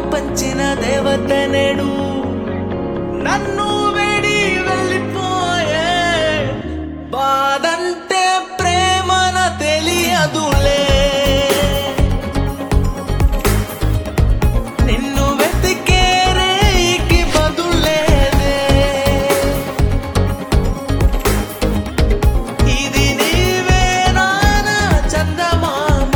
పంచిన దేవత నేడు నన్ను వేడి వెళ్ళిపోయే బాధంటే ప్రేమన తెలియదులే నిన్ను వెతికే రేయికి బదులేదే ఇది నీవే నానా చందమామ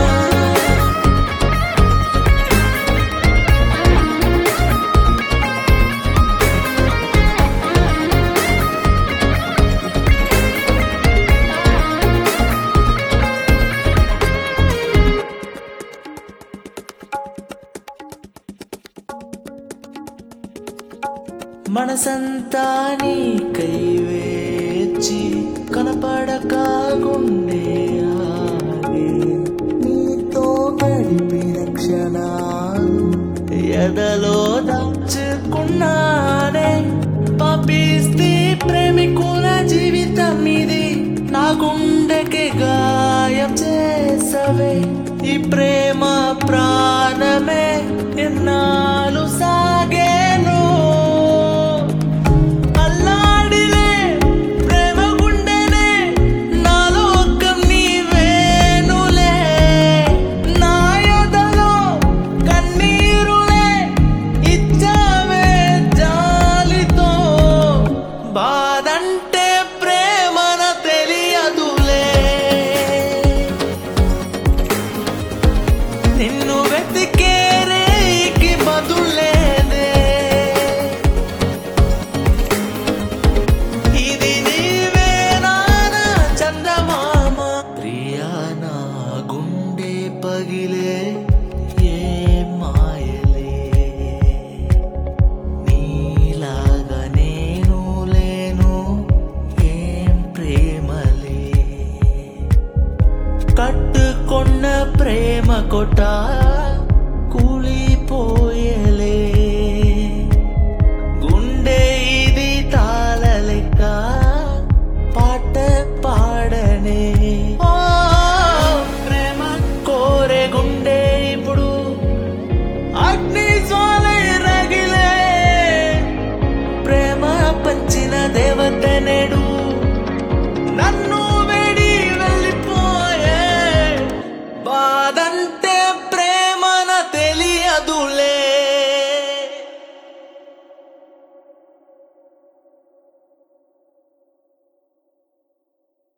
మనసంతా నీకై వేచి కనపడక గుండె ఆగే నీతో గడిపిన క్షణాలు ఎదలో దాచుకున్నానే పాపిస్తే ప్రేమికుల జీవితం ఇది నా గుండెకి గాయం చేసవే ఈ ప్రేమ ప్రాణమే ఎన్నాళ్ళు సాగేను అల్లాడిలే ప్రేమ గుండెనే నాలో ఒక్క నీవేనులే నా ఎదలో కన్నీరులే ఇచ్చావే జాలితో బాధంటే ప్రేమన తెలియదులే నిన్ను వెతికే రేయికి బదులేదే ఇది నీవే నానా చందమామ ప్రియా నా గుండె పగిలే ఏ మాయలే నీలాగా నేను లేను ఏం ప్రేమలే కట్టుకున్న ప్రేమ కొట్టాలి